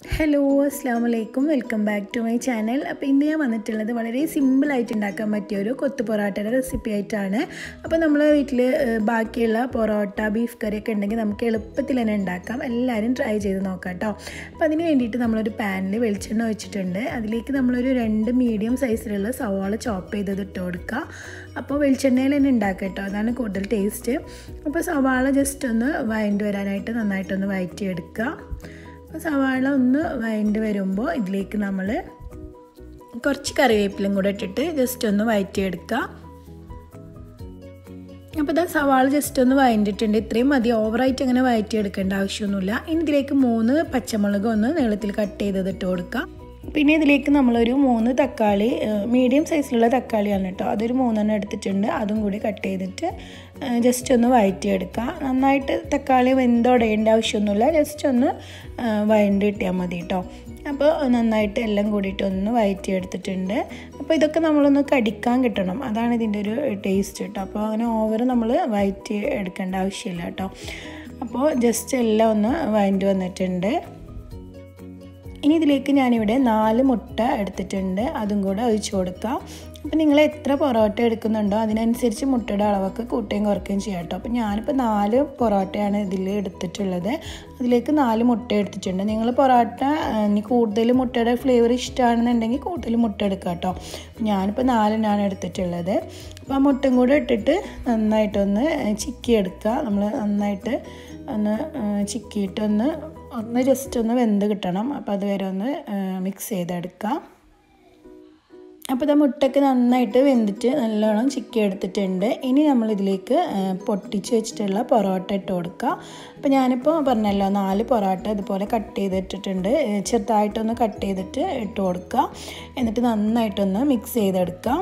hello അസ്സാം വലൈക്കും welcome back to my channel അപ്പോൾ ഇന്ന് ഞാൻ വന്നിട്ടുള്ളത് വളരെ സിമ്പിളായിട്ട് ഉണ്ടാക്കാൻ പറ്റിയ ഒരു കൊത്തു പൊറോട്ടയുടെ റെസിപ്പി ആയിട്ടാണ് അപ്പോൾ നമ്മൾ വീട്ടിൽ ബാക്കിയുള്ള പൊറോട്ട ബീഫ് കറിയൊക്കെ ഉണ്ടെങ്കിൽ നമുക്ക് എളുപ്പത്തിൽ തന്നെ ഉണ്ടാക്കാം എല്ലാവരും ട്രൈ ചെയ്ത് നോക്കാം കേട്ടോ അപ്പോൾ അതിന് വേണ്ടിയിട്ട് നമ്മളൊരു പാനിൽ വെളിച്ചെണ്ണ ഒഴിച്ചിട്ടുണ്ട് അതിലേക്ക് നമ്മളൊരു രണ്ട് മീഡിയം സൈസിലുള്ള സവാള ചോപ്പ് ചെയ്തത് ഇട്ട് കൊടുക്കുക അപ്പോൾ വെളിച്ചെണ്ണയിൽ തന്നെ ഉണ്ടാക്കുക കേട്ടോ അതാണ് കൂടുതൽ ടേസ്റ്റ് അപ്പോൾ സവാള ജസ്റ്റ് ഒന്ന് വഴണ്ട് വരാനായിട്ട് നന്നായിട്ടൊന്ന് വഴറ്റിയെടുക്കുക അപ്പോൾ സവാള ഒന്ന് വഴണ്ട് വരുമ്പോൾ ഇതിലേക്ക് നമ്മൾ കുറച്ച് കറിവേപ്പിലും കൂടെ ഇട്ടിട്ട് ജസ്റ്റ് ഒന്ന് വഴറ്റിയെടുക്കുക അപ്പോൾ ഇതാ സവാള ജസ്റ്റ് ഒന്ന് വഴണ്ടിട്ടുണ്ട് ഇത്രയും മതി ഓവറായിട്ട് അങ്ങനെ വഴറ്റിയെടുക്കേണ്ട ആവശ്യമൊന്നുമില്ല ഇനി ഇതിലേക്ക് മൂന്ന് പച്ചമുളക് ഒന്ന് നീളത്തിൽ കട്ട് ചെയ്തത് ഇട്ട് കൊടുക്കുക പിന്നെ ഇതിലേക്ക് നമ്മളൊരു മൂന്ന് തക്കാളി മീഡിയം സൈസിലുള്ള തക്കാളിയാണ് കേട്ടോ അതൊരു മൂന്നെണ്ണം എടുത്തിട്ടുണ്ട് അതും കൂടി കട്ട് ചെയ്തിട്ട് ജസ്റ്റ് ഒന്ന് വഴറ്റിയെടുക്കുക നന്നായിട്ട് തക്കാളി വെന്തുടയേണ്ട ആവശ്യമൊന്നുമില്ല ജസ്റ്റ് ഒന്ന് വഴണ്ട് കിട്ടിയാൽ മതി കേട്ടോ അപ്പോൾ നന്നായിട്ട് എല്ലാം കൂടിയിട്ട് ഒന്ന് വഴറ്റിയെടുത്തിട്ടുണ്ട് അപ്പോൾ ഇതൊക്കെ നമ്മളൊന്ന് കടിക്കാൻ കിട്ടണം അതാണ് ഇതിൻ്റെ ഒരു ടേസ്റ്റ് കേട്ടോ അപ്പോൾ അങ്ങനെ ഓവർ നമ്മൾ വഴറ്റി എടുക്കേണ്ട ആവശ്യമില്ല കേട്ടോ അപ്പോൾ ജസ്റ്റ് എല്ലാം ഒന്ന് വഴണ്ടി വന്നിട്ടുണ്ട് ഇനി ഇതിലേക്ക് ഞാനിവിടെ നാല് മുട്ട എടുത്തിട്ടുണ്ട് അതും കൂടെ ഒഴിച്ചു കൊടുക്കുക അപ്പോൾ നിങ്ങൾ എത്ര പൊറോട്ട എടുക്കുന്നുണ്ടോ അതിനനുസരിച്ച് മുട്ടയുടെ അളവൊക്കെ കൂട്ടുകയും കുറയ്ക്കുകയും ചെയ്യാം കേട്ടോ അപ്പോൾ ഞാനിപ്പോൾ നാല് പൊറോട്ടയാണ് ഇതിൽ എടുത്തിട്ടുള്ളത് അതിലേക്ക് നാല് മുട്ട എടുത്തിട്ടുണ്ട് നിങ്ങൾ പൊറോട്ട ഇനി കൂടുതൽ മുട്ടയുടെ ഫ്ലേവർ ഇഷ്ടമാണെന്നുണ്ടെങ്കിൽ കൂടുതൽ മുട്ട എടുക്കുക കേട്ടോ ഞാനിപ്പോൾ നാലെണ്ണമാണ് എടുത്തിട്ടുള്ളത് അപ്പോൾ ആ മുട്ടയും കൂടെ ഇട്ടിട്ട് നന്നായിട്ടൊന്ന് ചിക്കി എടുക്കുക നമ്മൾ നന്നായിട്ട് ഒന്ന് ചിക്കിയിട്ടൊന്ന് ഒന്ന് ജസ്റ്റ് ഒന്ന് വെന്ത് കിട്ടണം അപ്പോൾ അതുവരെ ഒന്ന് മിക്സ് ചെയ്തെടുക്കാം അപ്പോൾ ഇതാ മുട്ടയ്ക്ക് നന്നായിട്ട് വെന്തിട്ട് നല്ലോണം ചിക്കി എടുത്തിട്ടുണ്ട് ഇനി നമ്മളിതിലേക്ക് പൊട്ടിച്ച് വെച്ചിട്ടുള്ള പൊറോട്ട ഇട്ട് കൊടുക്കുക അപ്പോൾ ഞാനിപ്പോൾ പറഞ്ഞല്ലോ നാല് പൊറോട്ട ഇതുപോലെ കട്ട് ചെയ്തിട്ടിട്ടുണ്ട് ചെറുതായിട്ടൊന്ന് കട്ട് ചെയ്തിട്ട് ഇട്ട് കൊടുക്കുക എന്നിട്ട് നന്നായിട്ടൊന്ന് മിക്സ് ചെയ്തെടുക്കുക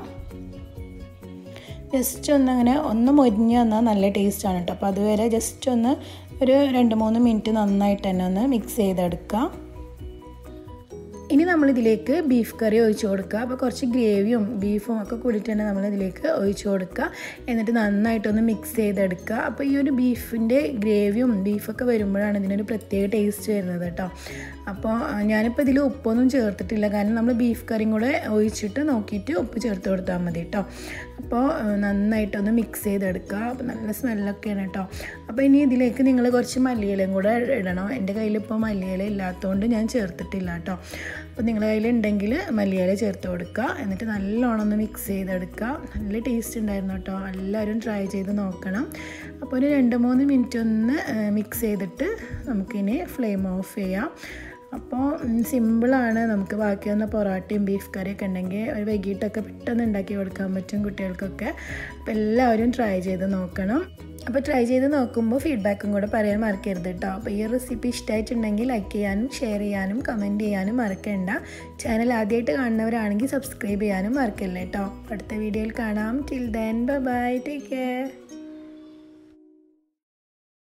ജസ്റ്റ് ഒന്ന് അങ്ങനെ ഒന്ന് മൊരിഞ്ഞ് വന്നാൽ നല്ല ടേസ്റ്റാണ് കേട്ടോ അപ്പോൾ അതുവരെ ജസ്റ്റ് ഒന്ന് ഒരു രണ്ട് മൂന്ന് മിനിറ്റ് നന്നായിട്ട് തന്നെ ഒന്ന് മിക്സ് ചെയ്തെടുക്കുക ഇനി നമ്മളിതിലേക്ക് ബീഫ് കറി ഒഴിച്ചു കൊടുക്കുക അപ്പോൾ കുറച്ച് ഗ്രേവിയും ബീഫും ഒക്കെ കൂടിയിട്ടാണ് നമ്മളിതിലേക്ക് ഒഴിച്ചു കൊടുക്കുക എന്നിട്ട് നന്നായിട്ടൊന്ന് മിക്സ് ചെയ്തെടുക്കുക അപ്പോൾ ഈ ഒരു ബീഫിൻ്റെ ഗ്രേവിയും ബീഫൊക്കെ വരുമ്പോഴാണ് ഇതിനൊരു പ്രത്യേക ടേസ്റ്റ് വരുന്നത് കേട്ടോ അപ്പോൾ ഞാനിപ്പോൾ ഇതിൽ ഉപ്പൊന്നും ചേർത്തിട്ടില്ല കാരണം നമ്മൾ ബീഫ് കറിയും കൂടെ ഒഴിച്ചിട്ട് നോക്കിയിട്ട് ഉപ്പ് ചേർത്ത് കൊടുത്താൽ മതി കേട്ടോ അപ്പോൾ നന്നായിട്ടൊന്ന് മിക്സ് ചെയ്തെടുക്കുക അപ്പോൾ നല്ല സ്മെല്ലൊക്കെയാണ് കേട്ടോ അപ്പോൾ ഇനി ഇതിലേക്ക് നിങ്ങൾ കുറച്ച് മല്ലിയിലയും കൂടെ ഇടണം എൻ്റെ കയ്യിലിപ്പോൾ മല്ലിയില ഇല്ലാത്തതുകൊണ്ട് ഞാൻ ചേർത്തിട്ടില്ല കേട്ടോ അപ്പോൾ നിങ്ങളുടെ കയ്യിലുണ്ടെങ്കിൽ മല്ലിയില ചേർത്ത് കൊടുക്കുക എന്നിട്ട് നല്ലോണം ഒന്ന് മിക്സ് ചെയ്തെടുക്കുക നല്ല ടേസ്റ്റ് ഉണ്ടായിരുന്നു കേട്ടോ എല്ലാവരും ട്രൈ ചെയ്ത് നോക്കണം അപ്പോൾ ഒരു രണ്ട് മൂന്ന് മിനിറ്റ് ഒന്ന് മിക്സ് ചെയ്തിട്ട് നമുക്കിനി ഫ്ലെയിം ഓഫ് ചെയ്യാം അപ്പോൾ സിമ്പിളാണ് നമുക്ക് ബാക്കി വന്ന പൊറോട്ടയും ബീഫ് കറിയൊക്കെ ഉണ്ടെങ്കിൽ ഒരു വൈകിട്ടൊക്കെ പെട്ടെന്ന് ഉണ്ടാക്കി കൊടുക്കാൻ പറ്റും കുട്ടികൾക്കൊക്കെ അപ്പോൾ എല്ലാവരും ട്രൈ ചെയ്ത് നോക്കണം അപ്പോൾ ട്രൈ ചെയ്ത് നോക്കുമ്പോൾ ഫീഡ്ബാക്കും കൂടെ പറയാൻ മറക്കരുത് കേട്ടോ അപ്പോൾ ഈ റെസിപ്പി ഇഷ്ടമായിട്ടുണ്ടെങ്കിൽ ലൈക്ക് ചെയ്യാനും ഷെയർ ചെയ്യാനും കമൻറ്റ് ചെയ്യാനും മറക്കണ്ട ചാനൽ ആദ്യമായിട്ട് കാണുന്നവരാണെങ്കിൽ സബ്സ്ക്രൈബ് ചെയ്യാനും മറക്കല്ലേ കേട്ടോ അടുത്ത വീഡിയോയിൽ കാണാം till then bye take care